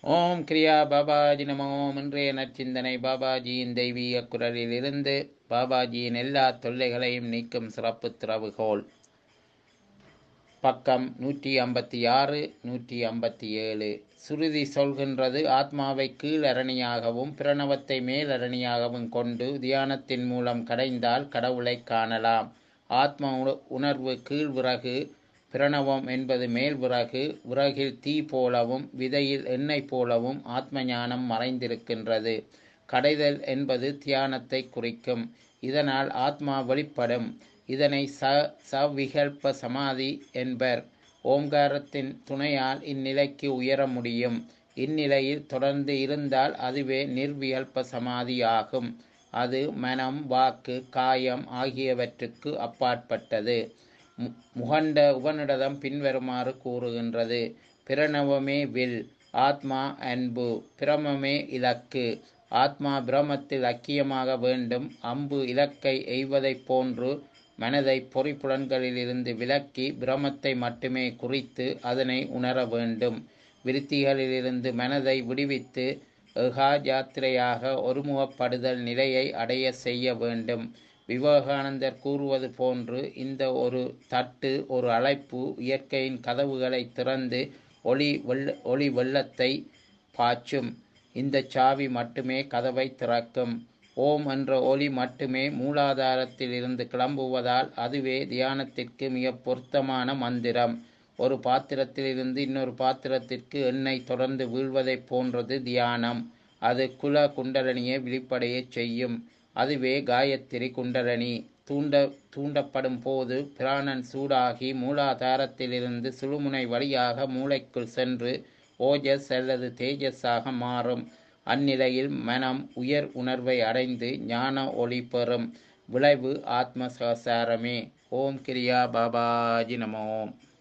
ஓம் கிரியா பாபாஜி நம ஓம் இன்றைய நற்சிந்தனை பாபாஜியின் தெய்வீக குரலிலிருந்து பாபாஜியின் எல்லா தொல்லைகளையும் நீக்கும் சிறப்பு திறவுகோல் பக்கம் நூற்றி ஐம்பத்தி ஆறு நூற்றி ஐம்பத்தி ஏழு சுருதி சொல்கின்றது ஆத்மாவை கீழரணியாகவும் பிரணவத்தை மேலரணியாகவும் கொண்டு தியானத்தின் மூலம் கடைந்தால் கடவுளை காணலாம் ஆத்ம உண- உணர்வு கீழ் விறகு பிரணவம் என்பது மேல் விறகு விறகில் தீ போலவும் விதையில் எண்ணெய் போலவும் ஆத்ம ஞானம் மறைந்திருக்கின்றது கடைதல் என்பது தியானத்தை குறிக்கும் இதனால் ஆத்மா வெளிப்படும் இதனை ச சவிகல்ப சமாதி என்பர் ஓம்காரத்தின் துணையால் இந்நிலைக்கு உயர முடியும் இந்நிலையில் தொடர்ந்து இருந்தால் அதுவே நிர்விகல்ப சமாதி ஆகும் அது மனம் வாக்கு காயம் ஆகியவற்றுக்கு அப்பாற்பட்டது மு- முகண்ட உபனிடதம் பின்வருமாறு கூறுகின்றது பிரணவமே வில் ஆத்மா அன்பு பிரமமே இலக்கு ஆத்மா பிரமத்தில் ஐக்கியமாக வேண்டும் அம்பு இலக்கை எய்வதைப் போன்று மனதை பொறிப்புலன்களிலிருந்து விலக்கி பிரமத்தை மட்டுமே குறித்து அதனை உணர வேண்டும் விருத்திகளிலிருந்து மனதை விடுவித்து ஏகா யாத்திரையாக ஒருமுகப்படுதல் நிலையை அடைய செய்ய வேண்டும் விவேகானந்தர் கூறுவது போன்று இந்த ஒரு தட்டு ஒரு அழைப்பு இயற்கையின் கதவுகளை திறந்து ஒளி வெள்ள ஒளி வெள்ளத்தை பாய்ச்சும் இந்த சாவி மட்டுமே கதவை திறக்கும் ஓம் என்ற ஒளி மட்டுமே மூலாதாரத்தில் இருந்து கிளம்புவதால் அதுவே தியானத்திற்கு மிக பொருத்தமான மந்திரம் ஒரு பாத்திரத்திலிருந்து இன்னொரு பாத்திரத்திற்கு எண்ணெய் தொடர்ந்து வீழ்வதைப் போன்றது தியானம் அது குல குண்டலனியை விழிப்படையச் செய்யும் அதுவே காயத்ரி குண்டலனி தூண்ட தூண்டப்படும் போது பிராணன் சூடாகி மூலாதாரத்திலிருந்து சுழுமுனை வழியாக மூளைக்குள் சென்று ஓஜஸ் அல்லது தேஜஸாக மாறும் அந்நிலையில் மனம் உயர் உணர்வை அடைந்து ஞான ஒளி பெறும் விளைவு ஆத்ம சகசாரமே ஓம் கிரியா பாபாஜி நம ஓம்